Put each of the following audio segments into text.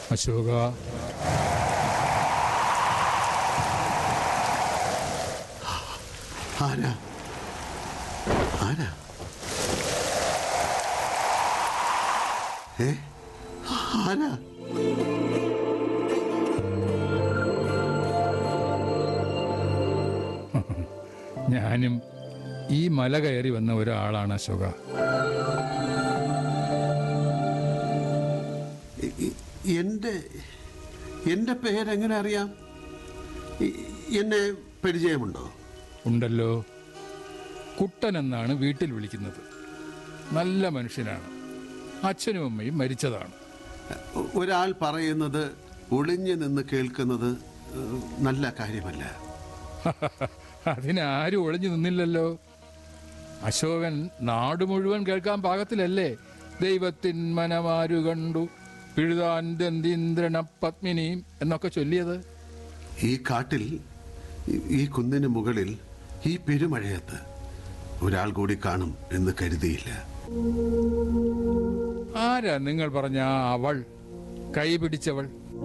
അശോക ആരാ ആരാ ഏ ആരാ ഞാനും ഈ മല കയറി വന്ന ഒരാളാണ് അശോക ഇ- ഇ- എൻ്റെ എൻ്റെ പേരെങ്ങനെ അറിയാം ഇ- എന്നെ പരിചയമുണ്ടോ ഉണ്ടല്ലോ കുട്ടൻ എന്നാണ് വീട്ടിൽ വിളിക്കുന്നത് നല്ല മനുഷ്യനാണ് അച്ഛനും അമ്മയും മരിച്ചതാണ് ഒരാൾ പറയുന്നത് ഒളിഞ്ഞു നിന്ന് കേൾക്കുന്നത് ഏഹ്, നല്ല കാര്യമല്ല അതിനാരും ഒളിഞ്ഞു നിന്നില്ലല്ലോ അശോകൻ നാട് മുഴുവൻ കേൾക്കാൻ പാകത്തിലല്ലേ ദൈവത്തിൻ മനമാരു കണ്ടു പിഴുതാൻതീന്ദ്രന പത്മിനിയും എന്നൊക്കെ ചൊല്ലിയത് ഈ കാട്ടിൽ ഈ- ഈ കുന്നിന് മുകളിൽ ഈ പെരുമഴയത്ത് ഒരാൾ കൂടി കാണും എന്ന് കരുതിയില്ല ആരാ നിങ്ങൾ പറഞ്ഞ ആ അവൾ കൈ പിടിച്ചവൾ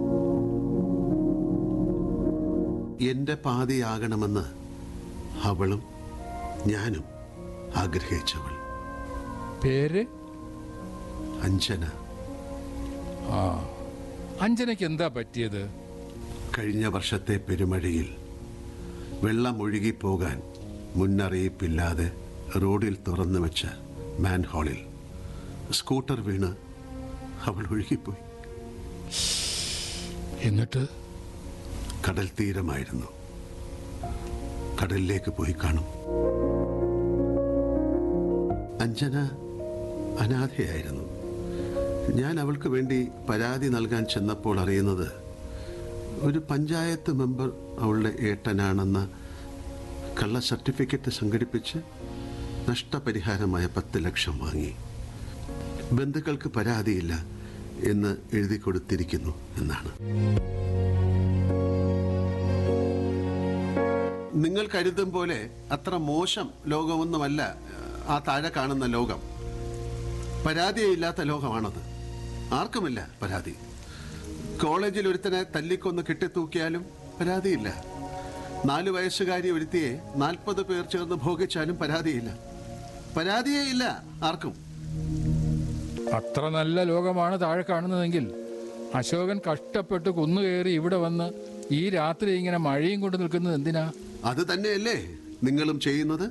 എന്റെ പാതിയാകണമെന്ന് അവളും ഞാനും ആഗ്രഹിച്ചവൾ പേര് അഞ്ജന ആ അഞ്ജനയ്ക്ക് എന്താ പറ്റിയത് കഴിഞ്ഞ വർഷത്തെ പെരുമഴയിൽ വെള്ളം ഒഴുകിപ്പോകാൻ മുന്നറിയിപ്പില്ലാതെ റോഡിൽ തുറന്നു വെച്ച മാൻഹോളിൽ സ്കൂട്ടർ വീണ് അവൾ ഒഴുകിപ്പോയി എന്നിട്ട് കടൽ തീരമായിരുന്നു കടലിലേക്ക് പോയി കാണും അഞ്ജന അനാഥയായിരുന്നു ഞാൻ അവൾക്ക് വേണ്ടി പരാതി നൽകാൻ ചെന്നപ്പോൾ അറിയുന്നത് ഒരു പഞ്ചായത്ത് മെമ്പർ അവളുടെ ഏട്ടനാണെന്ന കള്ള സർട്ടിഫിക്കറ്റ് സംഘടിപ്പിച്ച് നഷ്ടപരിഹാരമായ പത്ത് ലക്ഷം വാങ്ങി ബന്ധുക്കൾക്ക് പരാതിയില്ല എന്ന് എഴുതി കൊടുത്തിരിക്കുന്നു എന്നാണ് നിങ്ങൾ കരുതും പോലെ അത്ര മോശം ലോകമൊന്നുമല്ല ആ താഴെ കാണുന്ന ലോകം പരാതിയില്ലാത്ത ലോകമാണത് ആർക്കുമില്ല പരാതി കോളേജിൽ ഒരുത്തനെ തല്ലിക്കൊന്ന് കെട്ടിത്തൂക്കിയാലും പരാതിയില്ല നാല് വയസ്സുകാരി ഒരുത്തിയെ നാൽപ്പത് പേർ ചേർന്ന് ഭോഗിച്ചാലും പരാതിയില്ല പരാതിയേ ഇല്ല ആർക്കും അത്ര നല്ല ലോകമാണ് താഴെ കാണുന്നതെങ്കിൽ അശോകൻ കഷ്ടപ്പെട്ട് കുന്നുകയറി ഇവിടെ വന്ന് ഈ രാത്രി ഇങ്ങനെ മഴയും കൊണ്ട് നിൽക്കുന്നത് എന്തിനാ അത് തന്നെയല്ലേ നിങ്ങളും ചെയ്യുന്നത്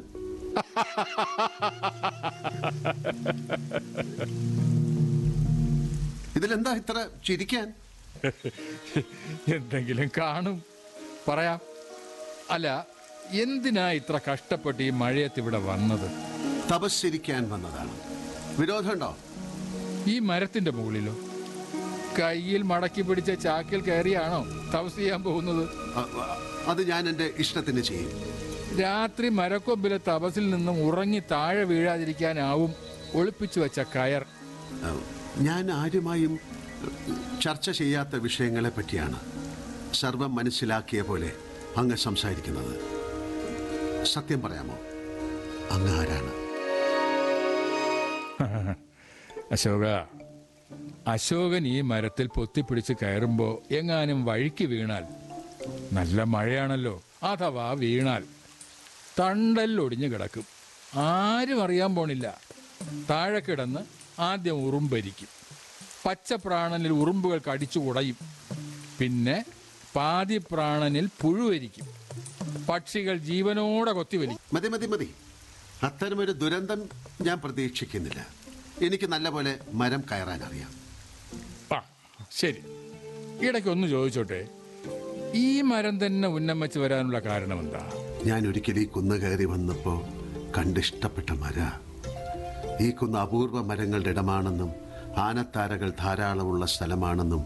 ഇതിലെന്താ ഇത്ര ചിരിക്കാൻ എന്തെങ്കിലും കാണും പറയാം അല്ല എന്തിനാ ഇത്ര കഷ്ടപ്പെട്ട് ഈ മഴയത്ത് ഇവിടെ വന്നത് തപസ്സിരിക്കാൻ വന്നതാണ് വിരോധമുണ്ടോ ഈ മരത്തിന്റെ മുകളിലോ കയ്യിൽ മടക്കി പിടിച്ച ചാക്കിൽ കയറിയാണോ തപസ് ചെയ്യാൻ പോകുന്നത് അ- അ- അത് ഞാൻ എൻ്റെ ഇഷ്ടത്തിന് ചെയ്യും രാത്രി മരക്കൊമ്പിലെ തപസിൽ നിന്നും ഉറങ്ങി താഴെ വീഴാതിരിക്കാനാവും ഒളിപ്പിച്ചു വെച്ച കയർ അഹ് ഞാൻ ആരുമായും ചർച്ച ചെയ്യാത്ത വിഷയങ്ങളെ പറ്റിയാണ് സർവം മനസ്സിലാക്കിയ പോലെ അങ്ങ് സംസാരിക്കുന്നത് സത്യം പറയാമോ അങ്ങ് ആരാണ് അശോക അശോകൻ ഈ മരത്തിൽ പൊത്തിപ്പിടിച്ച് കയറുമ്പോ എങ്ങാനും വഴിക്ക് വീണാൽ നല്ല മഴയാണല്ലോ അഥവാ വീണാൽ തണ്ടല്ലൊടിഞ്ഞു കിടക്കും ആരും അറിയാൻ പോണില്ല താഴെ കിടന്ന് ആദ്യം ഉറുമ്പരിക്കും പച്ചപ്രാണനിൽ ഉറുമ്പുകൾ കടിച്ചു കുടയും പിന്നെ പാതി പ്രാണനിൽ പുഴുവരിക്കും പക്ഷികൾ ജീവനോടെ കൊത്തിവലിക്കും മതി മതി മതി അത്തരമൊരു ദുരന്തം ഞാൻ പ്രതീക്ഷിക്കുന്നില്ല എനിക്ക് നല്ലപോലെ മരം കയറാൻ അറിയാം ആ ശരി ഇടയ്ക്ക് ഒന്ന് ചോദിച്ചോട്ടെ ഈ മരം തന്നെ ഉന്നം വെച്ച് വരാനുള്ള കാരണം എന്താ ഞാൻ ഒരിക്കൽ ഈ കുന്ന് കയറി വന്നപ്പോൾ കണ്ടിഷ്ടപ്പെട്ട മര ഈ കുന്ന് അപൂർവ മരങ്ങളുടെ ഇടമാണെന്നും ആനത്താരകൾ ധാരാളമുള്ള സ്ഥലമാണെന്നും